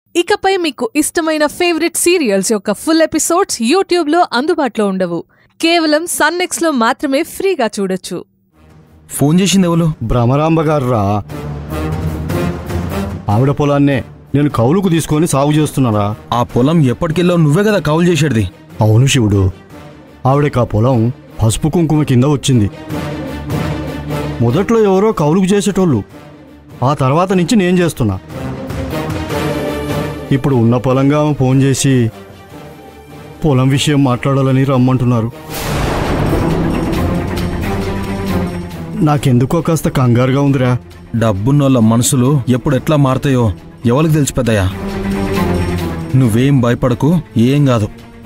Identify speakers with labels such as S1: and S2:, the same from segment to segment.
S1: ఇకపై మీకు ఇష్టమైన ఫేవరెట్ సీరియల్స్ యొక్క ఫుల్ ఎపిసోడ్స్ యూట్యూబ్లో అందుబాటులో ఉండవు కేవలం సన్నెక్స్లో మాత్రమే ఫ్రీగా చూడొచ్చు
S2: ఫోన్ చేసింది ఎవరు
S3: భ్రమరాంబ గారురా ఆవిడ పొలాన్నే నేను కౌలుకు తీసుకొని సాగు చేస్తున్నారా
S2: ఆ పొలం ఎప్పటికెళ్ళో నువ్వే కదా కౌలు చేసేది
S3: అవును శివుడు ఆవిడకి ఆ పొలం పసుపు కుంకుమ కింద వచ్చింది మొదట్లో ఎవరో కౌలుకు చేసేటోళ్ళు ఆ తర్వాత నుంచి నేను చేస్తున్నా ఇప్పుడు ఉన్న పొలంగా ఆమె ఫోన్ చేసి పొలం విషయం మాట్లాడాలని రమ్మంటున్నారు నాకెందుకో కాస్త కంగారుగా ఉందిరా
S2: డబ్బున్నోళ్ళ మనసులు ఎప్పుడు ఎట్లా మారతాయో ఎవరికి తెలిసి పెద్దయ్యా నువ్వేం భయపడకు ఏం కాదు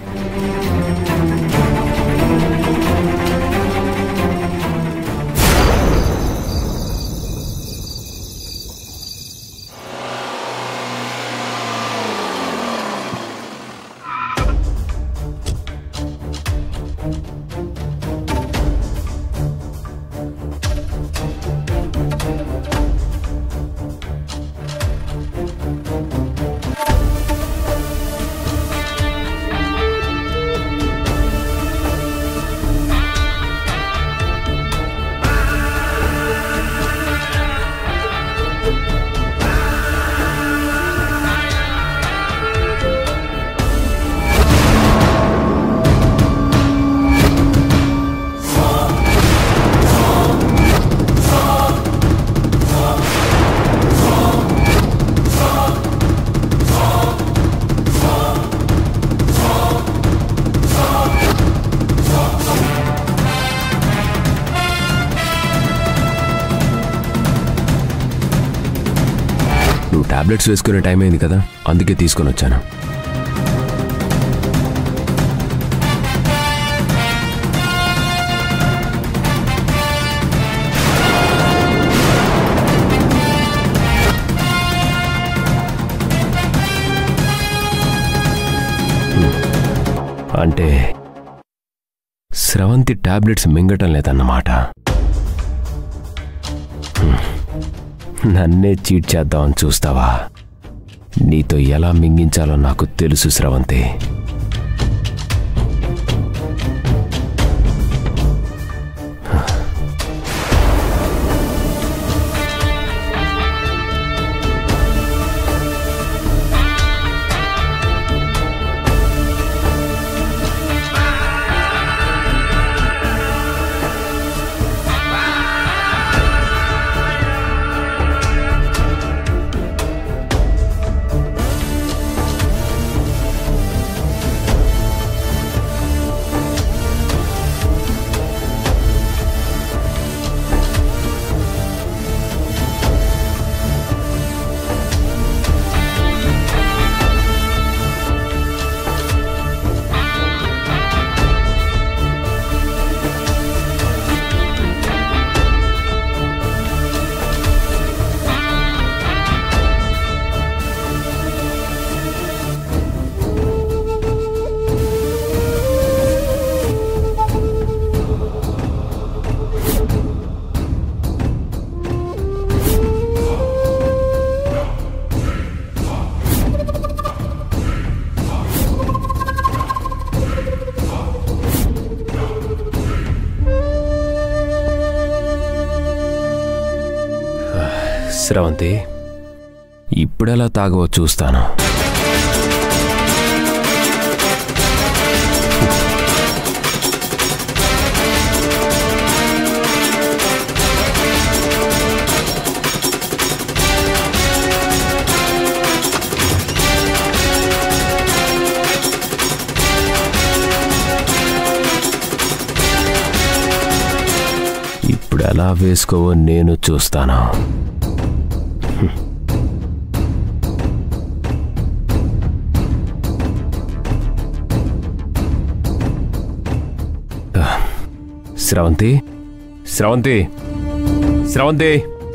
S4: నువ్వు టాబ్లెట్స్ వేసుకునే టైం అయింది కదా అందుకే తీసుకొని వచ్చాను అంటే స్రవంతి టాబ్లెట్స్ మింగటం లేదన్నమాట నన్నే చీట్ చేద్దామని చూస్తావా నీతో ఎలా మింగించాలో నాకు తెలుసు స్రవంతి స్రవంతి ఇప్పుడెలా తాగవో చూస్తాను ఇప్పుడు ఎలా వేసుకోవో నేను చూస్తాను స్రవంతి స్రవంతి స్రవంతి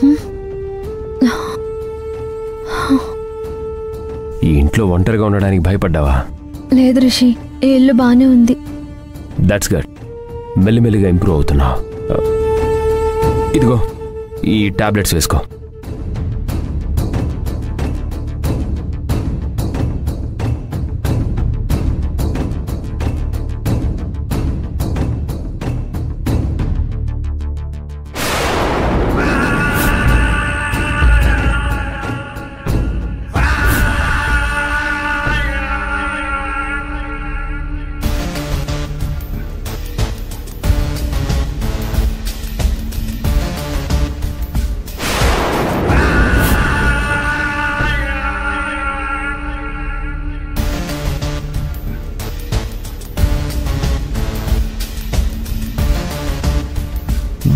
S4: ఈ ఇంట్లో ఒంటరిగా ఉండడానికి భయపడ్డావా
S5: లేదు రిషి ఈ ఇల్లు బానే ఉంది
S4: దట్స్ గుడ్ మెల్లిమెల్లిగా ఇంప్రూవ్ అవుతున్నావు ఇదిగో ఈ టాబ్లెట్స్ వేసుకో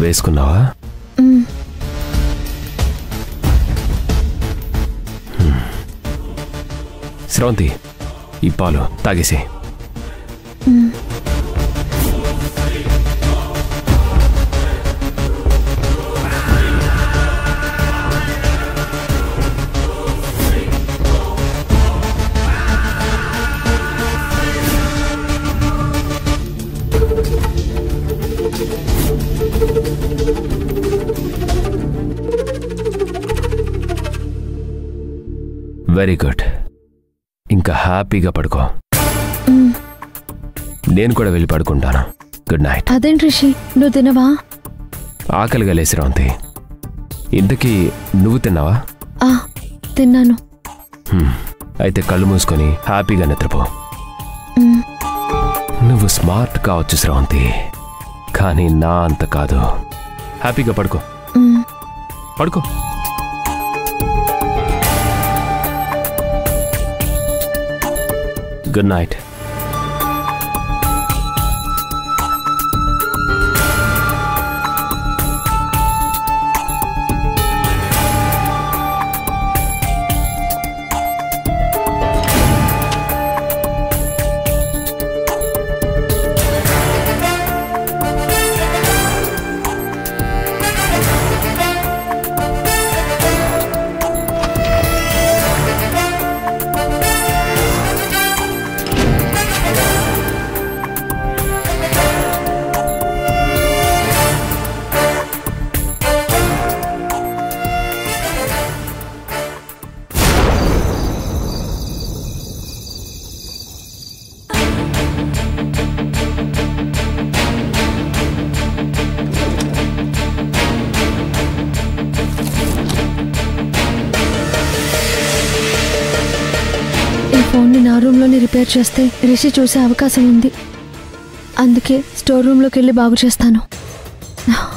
S4: వేసుకున్నావా
S5: మ్,
S4: స్రవంతి ఈ పాలు తాగేసి వెరీ గుడ్ ఇంకా హ్యాపీగా పడుకో
S5: మ్.
S4: నేను కూడా వెళ్ళి పడుకుంటాను గుడ్ నైట్
S5: అదేంటి రిషి నువ్వు తినవా
S4: ఆకలిగా లేసి రవంతి ఇంతకీ నువ్వు తిన్నావా
S5: ఆ తిన్నాను
S4: హ్మ్. అయితే కళ్ళు మూసుకొని హ్యాపీగా నిద్రపో
S5: మ్,
S4: నువ్వు స్మార్ట్ కావచ్చు స్రవంతి కానీ నా అంత కాదు హ్యాపీగా పడుకో
S5: మ్.
S4: పడుకో గుడ్ నైట్
S5: ఈ ఫోన్ని నా రూమ్లోనే రిపేర్ చేస్తే రిషి చూసే అవకాశం ఉంది అందుకే స్టోర్ రూమ్లోకి వెళ్ళి బాగు చేస్తాను